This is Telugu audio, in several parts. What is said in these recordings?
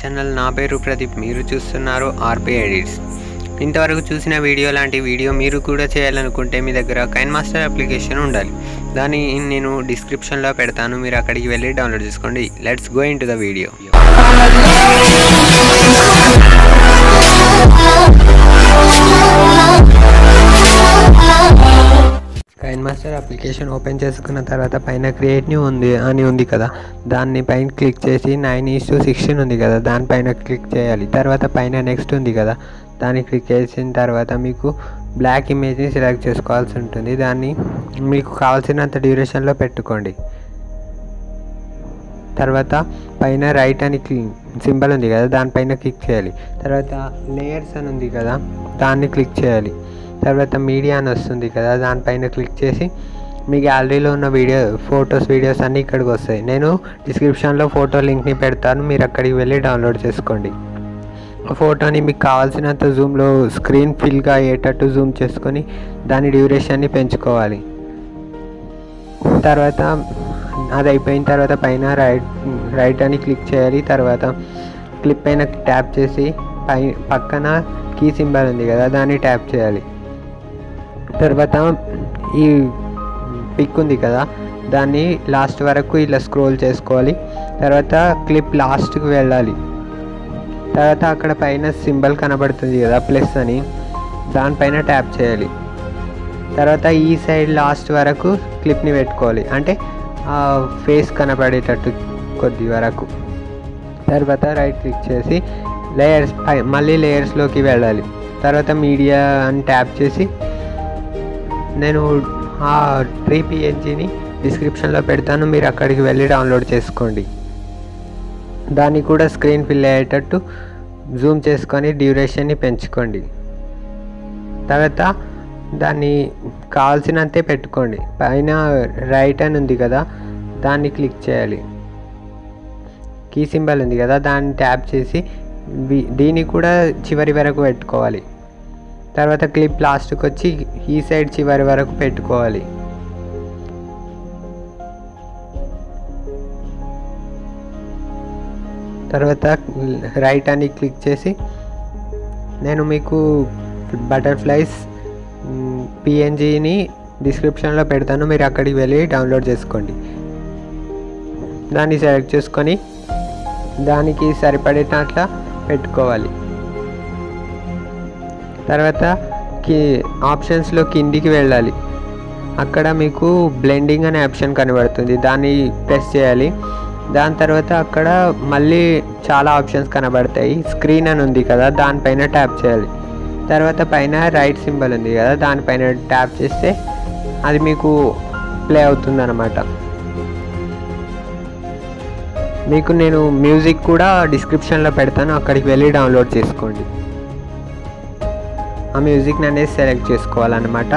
ఛానల్ నా పేరు ప్రదీప్ మీరు చూస్తున్నారు ఆర్పీ ఎడిట్స్ ఇంతవరకు చూసిన వీడియో లాంటి వీడియో మీరు కూడా చేయాలనుకుంటే మీ దగ్గర కైన్ మాస్టర్ అప్లికేషన్ ఉండాలి దాన్ని నేను డిస్క్రిప్షన్లో పెడతాను మీరు అక్కడికి వెళ్ళి డౌన్లోడ్ చేసుకోండి let's go into the video KineMaster application open చేసుకున్న తర్వాత పైన క్రియేట్ న్యూ ఉంది అని ఉంది కదా దాన్ని పైన క్లిక్ చేసి నైన్ ఈస్ టు సిక్స్టీన్ ఉంది కదా దానిపైన క్లిక్ చేయాలి తర్వాత పైన నెక్స్ట్ ఉంది కదా దాన్ని క్లిక్ చేసిన తర్వాత మీకు బ్లాక్ ఇమేజ్ని సెలెక్ట్ చేసుకోవాల్సి ఉంటుంది దాన్ని మీకు కావాల్సినంత డ్యూరేషన్లో పెట్టుకోండి తర్వాత పైన రైట్ అని సింబల్ ఉంది కదా దానిపైన క్లిక్ చేయాలి తర్వాత లేయర్స్ అని ఉంది కదా దాన్ని క్లిక్ చేయాలి తర్వాత మీడియా అని వస్తుంది కదా దానిపైన క్లిక్ చేసి మీ గ్యాలరీలో ఉన్న వీడియో ఫొటోస్ వీడియోస్ అన్నీ ఇక్కడికి వస్తాయి నేను డిస్క్రిప్షన్లో ఫోటో లింక్ని పెడతాను మీరు అక్కడికి వెళ్ళి డౌన్లోడ్ చేసుకోండి ఫోటోని మీకు కావాల్సినంత జూమ్లో స్క్రీన్ ఫిల్గా అయ్యేటట్టు జూమ్ చేసుకొని దాని డ్యూరేషన్ని పెంచుకోవాలి తర్వాత అది అయిపోయిన తర్వాత పైన రైట్ రైట్ అని క్లిక్ చేయాలి తర్వాత క్లిప్ పైన ట్యాప్ చేసి పై పక్కన కీ సింబల్ ఉంది కదా దాన్ని ట్యాప్ చేయాలి తర్వాత ఈ పిక్ ఉంది కదా దాన్ని లాస్ట్ వరకు ఇలా స్క్రోల్ చేసుకోవాలి తర్వాత క్లిప్ లాస్ట్కి వెళ్ళాలి తర్వాత అక్కడ పైన సింబల్ కనబడుతుంది కదా ప్లస్ అని దానిపైన ట్యాప్ చేయాలి తర్వాత ఈ సైడ్ లాస్ట్ వరకు క్లిప్ని పెట్టుకోవాలి అంటే ఫేస్ కనబడేటట్టు కొద్ది వరకు తర్వాత రైట్ క్లిక్ చేసి లేయర్స్ పై మళ్ళీ లేయర్స్లోకి వెళ్ళాలి తర్వాత మీడియా అని ట్యాప్ చేసి నేను ఆ ట్రీ పిఎన్జిని డిస్క్రిప్షన్లో పెడతాను మీరు అక్కడికి వెళ్ళి డౌన్లోడ్ చేసుకోండి దాన్ని కూడా స్క్రీన్ ఫిల్ అయ్యేటట్టు జూమ్ చేసుకొని డ్యూరేషన్ని పెంచుకోండి తర్వాత దాన్ని కావాల్సినంతే పెట్టుకోండి పైన రైట్ అని ఉంది కదా దాన్ని క్లిక్ చేయాలి కీ సింబల్ ఉంది కదా దాన్ని ట్యాప్ చేసి దీన్ని కూడా చివరి వరకు పెట్టుకోవాలి తర్వాత క్లిప్ లాస్ట్కి వచ్చి ఈ సైడ్ చివరి వరకు పెట్టుకోవాలి తర్వాత రైట్ అని క్లిక్ చేసి నేను మీకు బటర్ఫ్లైస్ పిఎన్జిని డిస్క్రిప్షన్లో పెడతాను మీరు అక్కడికి వెళ్ళి డౌన్లోడ్ చేసుకోండి దాన్ని సెలెక్ట్ చేసుకొని దానికి సరిపడేటట్ల పెట్టుకోవాలి తర్వాత కి ఆప్షన్స్లో కిందికి వెళ్ళాలి అక్కడ మీకు బ్లెండింగ్ అనే ఆప్షన్ కనబడుతుంది దాన్ని ప్రెస్ చేయాలి దాని తర్వాత అక్కడ మళ్ళీ చాలా ఆప్షన్స్ కనబడతాయి స్క్రీన్ అని ఉంది కదా దానిపైన ట్యాప్ చేయాలి తర్వాత పైన రైట్ సింబల్ ఉంది కదా దానిపైన ట్యాప్ చేస్తే అది మీకు ప్లే అవుతుంది అనమాట మీకు నేను మ్యూజిక్ కూడా డిస్క్రిప్షన్లో పెడతాను అక్కడికి వెళ్ళి డౌన్లోడ్ చేసుకోండి ఆ మ్యూజిక్ని అనేది సెలెక్ట్ చేసుకోవాలన్నమాట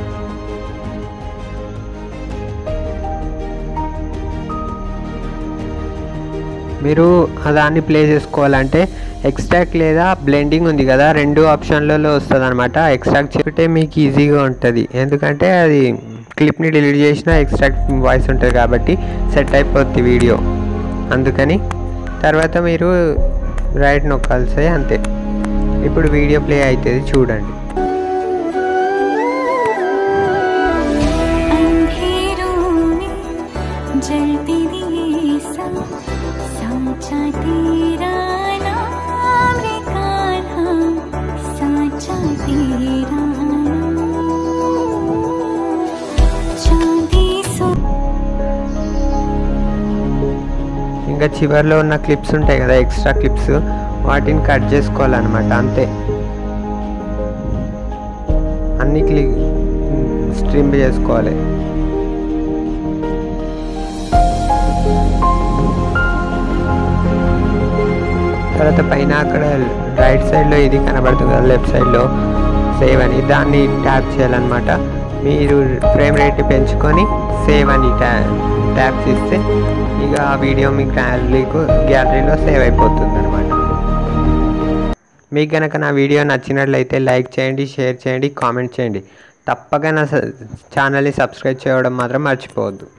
మీరు దాన్ని ప్లే చేసుకోవాలంటే ఎక్స్ట్రాక్ట్ లేదా బ్లెండింగ్ ఉంది కదా రెండు ఆప్షన్లలో వస్తుంది అనమాట ఎక్స్ట్రాక్ట్ చెప్తే మీకు ఈజీగా ఉంటుంది ఎందుకంటే అది క్లిప్ని డిలీట్ చేసిన ఎక్స్ట్రాక్ట్ వాయిస్ ఉంటుంది కాబట్టి సెట్ అయిపోద్ది వీడియో అందుకని తర్వాత మీరు రైట్ నొక్కాల్సి అంతే ఇప్పుడు వీడియో ప్లే అవుతుంది చూడండి जलती दिए सब साचा तेरा नाम रे कान्हा साचा तेरा चांदी सो ఇంకా చివరిలో ఉన్న క్లిప్స్ ఉంటాయి కదా ఎక్స్ట్రా క్లిప్స్ వాటిని కట్ చేసుకోవాలన్నమాట అంతే అన్ని క్లిక్ స్ట్రీమ్ చేసుకోవాలి తర్వాత పైన అక్కడ రైట్ సైడ్లో ఇది కనబడుతుంది కదా లెఫ్ట్ సైడ్లో సేవ్ అని దాన్ని ట్యాప్ చేయాలన్నమాట మీరు ఫ్రేమ్ రేట్ పెంచుకొని సేవ్ అని ట్యా ట్యాప్ చేస్తే ఇక ఆ వీడియో మీ గ్యాలరీకు గ్యాలరీలో సేవ్ అయిపోతుంది అనమాట మీకు కనుక నా వీడియో నచ్చినట్లయితే లైక్ చేయండి షేర్ చేయండి కామెంట్ చేయండి తప్పక నా ఛానల్ని సబ్స్క్రైబ్ చేయడం మాత్రం మర్చిపోవద్దు